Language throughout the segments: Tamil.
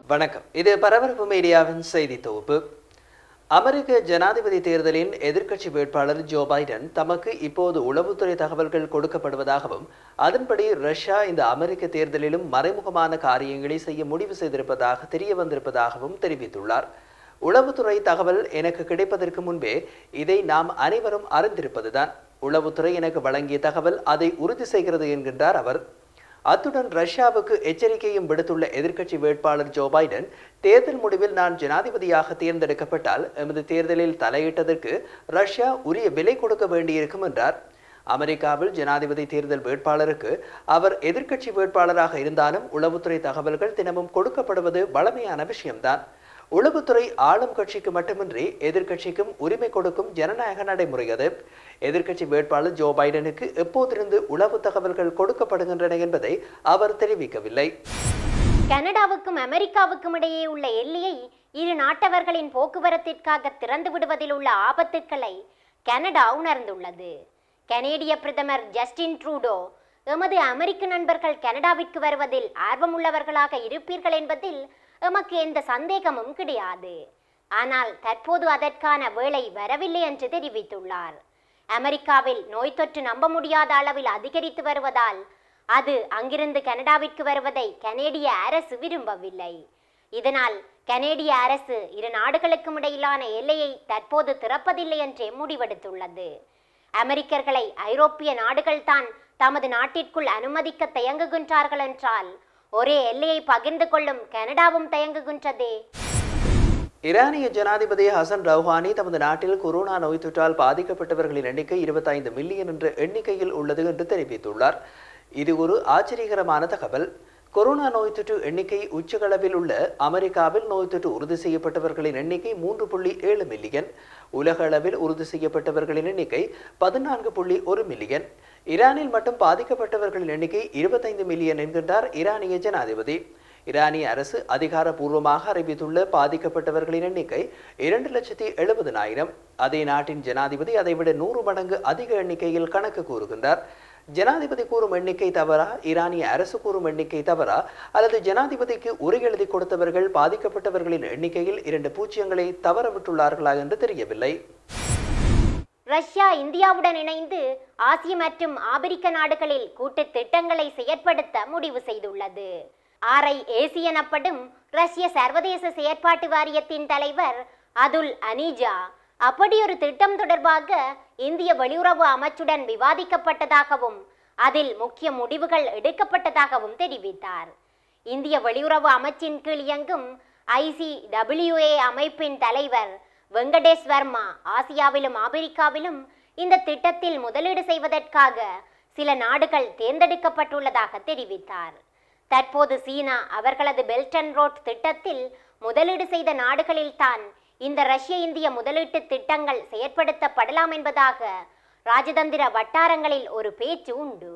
வணக்கம் இது பரபரப்பு மீடியாவின் செய்தி தொகுப்பு அமெரிக்க ஜனாதிபதி தேர்தலின் எதிர்க்கட்சி வேட்பாளர் ஜோ பைடன் தமக்கு இப்போது உளவுத்துறை தகவல்கள் கொடுக்கப்படுவதாகவும் அதன்படி ரஷ்யா இந்த அமெரிக்க தேர்தலிலும் மறைமுகமான காரியங்களை செய்ய முடிவு செய்திருப்பதாக தெரிய வந்திருப்பதாகவும் தெரிவித்துள்ளார் உளவுத்துறை தகவல் எனக்கு கிடைப்பதற்கு முன்பே இதை நாம் அனைவரும் அறிந்திருப்பதுதான் உளவுத்துறை எனக்கு வழங்கிய தகவல் அதை உறுதி செய்கிறது என்கின்றார் அவர் அத்துடன் ரஷ்யாவுக்கு எச்சரிக்கையும் விடுத்துள்ள எதிர்க்கட்சி வேட்பாளர் ஜோ பைடன் தேர்தல் முடிவில் நான் ஜனாதிபதியாக தேர்ந்தெடுக்கப்பட்டால் எமது தேர்தலில் தலையிட்டதற்கு ரஷ்யா உரிய விலை கொடுக்க வேண்டியிருக்கும் என்றார் அமெரிக்காவில் ஜனாதிபதி தேர்தல் வேட்பாளருக்கு அவர் எதிர்க்கட்சி வேட்பாளராக இருந்தாலும் உளவுத்துறை தகவல்கள் தினமும் கொடுக்கப்படுவது வளமையான விஷயம்தான் உளவுத்துறை ஆளும் கட்சிக்கு மட்டுமின்றி எதிர்க்கட்சிக்கும் உரிமை கொடுக்கும் ஜனநாயக நடைமுறை அது எதிர்க்கட்சி வேட்பாளர் ஜோ பைடனுக்கு எப்போதிருந்து உளவு தகவல்கள் கொடுக்கப்படுகின்றன என்பதை அவர் தெரிவிக்கவில்லை கனடாவுக்கும் அமெரிக்காவுக்கும் இடையே உள்ள எல்லையை இரு நாட்டவர்களின் போக்குவரத்திற்காக திறந்து விடுவதில் உள்ள ஆபத்துக்களை கனடா உணர்ந்துள்ளது கனேடிய பிரதமர் ஜஸ்டின் ட்ரூடோ எமது அமெரிக்க நண்பர்கள் கனடாவிற்கு வருவதில் ஆர்வமுள்ளவர்களாக இருப்பீர்கள் என்பதில் எமக்கு எந்த சந்தேகமும் கிடையாது ஆனால் தற்போது அதற்கான வேளை வரவில்லை என்று தெரிவித்துள்ளார் அமெரிக்காவில் நோய் தொற்று நம்ப முடியாத அளவில் அதிகரித்து வருவதால் அது அங்கிருந்து கனடாவிற்கு வருவதை கனேடிய அரசு விரும்பவில்லை இதனால் கனேடிய அரசு இரு நாடுகளுக்கும் இடையிலான எல்லையை தற்போது திறப்பதில்லை என்றே முடிவெடுத்துள்ளது அமெரிக்கர்களை ஐரோப்பிய நாடுகள்தான் தமது நாட்டிற்குள் அனுமதிக்க தயங்குகின்றார்கள் என்றால் ஒரே எல்லையை பகிர்ந்து கொள்ளும் கனடாவும் தயங்குகின்றதே ஈரானிய ஜனாதிபதி ஹசன் ரவுஹானி தமது நாட்டில் கொரோனா நோய் தொற்றால் பாதிக்கப்பட்டவர்களின் எண்ணிக்கை இருபத்தைந்து மில்லியன் என்ற எண்ணிக்கையில் உள்ளது என்று தெரிவித்துள்ளார் இது ஒரு ஆச்சரியகரமான தகவல் கொரோனா நோய் தொற்று எண்ணிக்கை உச்சகளவில் உள்ள அமெரிக்காவில் நோய் தொற்று உறுதி செய்யப்பட்டவர்களின் எண்ணிக்கை மூன்று புள்ளி ஏழு மில்லியன் உலக அளவில் உறுதி செய்யப்பட்டவர்களின் எண்ணிக்கை பதினான்கு புள்ளி ஒரு மில்லியன் ஈரானில் மட்டும் பாதிக்கப்பட்டவர்களின் எண்ணிக்கை இருபத்தைந்து மில்லியன் என்கின்றார் ஈரானிய ஜனாதிபதி ஈரானிய அரசு அதிகாரப்பூர்வமாக அறிவித்துள்ள பாதிக்கப்பட்டவர்களின் எண்ணிக்கை இரண்டு லட்சத்தி எழுபதனாயிரம் அதே நாட்டின் ஜனாதிபதி அதைவிட நூறு மடங்கு அதிக எண்ணிக்கையில் கணக்கு கூறுகின்றார் ஜனாதிபதி கூறும் எண்ணிக்கை தவறா ஈரானிய அரசு கூறும் எண்ணிக்கை தவறா அல்லது ஜனாதிபதிக்கு உரை எழுதி கொடுத்தவர்கள் பாதிக்கப்பட்டவர்களின் எண்ணிக்கையில் இரண்டு பூஜ்ஜியங்களை தவற விட்டுள்ளார்களா என்று தெரியவில்லை ரஷ்யா இந்தியாவுடன் இணைந்து ஆசிய மற்றும் ஆப்பிரிக்க நாடுகளில் கூட்டு திட்டங்களை செயற்படுத்த முடிவு செய்துள்ளது ஆர்ஐஏசி எனப்படும் ரஷ்ய சர்வதேச செயற்பாட்டு வாரியத்தின் தலைவர் அதுல் அனீஜா அப்படி ஒரு திட்டம் தொடர்பாக இந்திய வெளியுறவு அமைச்சுடன் விவாதிக்கப்பட்டதாகவும் அதில் முக்கிய முடிவுகள் எடுக்கப்பட்டதாகவும் தெரிவித்தார் இந்திய வெளியுறவு அமைச்சின் கீழ் இயங்கும் ஐசிடபிள்யூஏ அமைப்பின் தலைவர் வெங்கடேஷ் வர்மா ஆசியாவிலும் ஆப்பிரிக்காவிலும் இந்த திட்டத்தில் முதலீடு செய்வதற்காக சில நாடுகள் தேர்ந்தெடுக்கப்பட்டுள்ளதாக தெரிவித்தார் தற்போது சீனா அவர்களது பெல்ட் அண்ட் ரோட் திட்டத்தில் முதலீடு செய்த நாடுகளில்தான் இந்த ரஷ்ய இந்திய முதலீட்டு திட்டங்கள் செயற்படுத்தப்படலாம் என்பதாக ராஜதந்திர வட்டாரங்களில் ஒரு பேச்சு உண்டு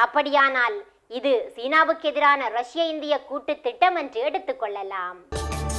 அப்படியானால் இது சீனாவுக்கு எதிரான ரஷ்ய இந்திய கூட்டு திட்டம் என்று எடுத்துக்கொள்ளலாம்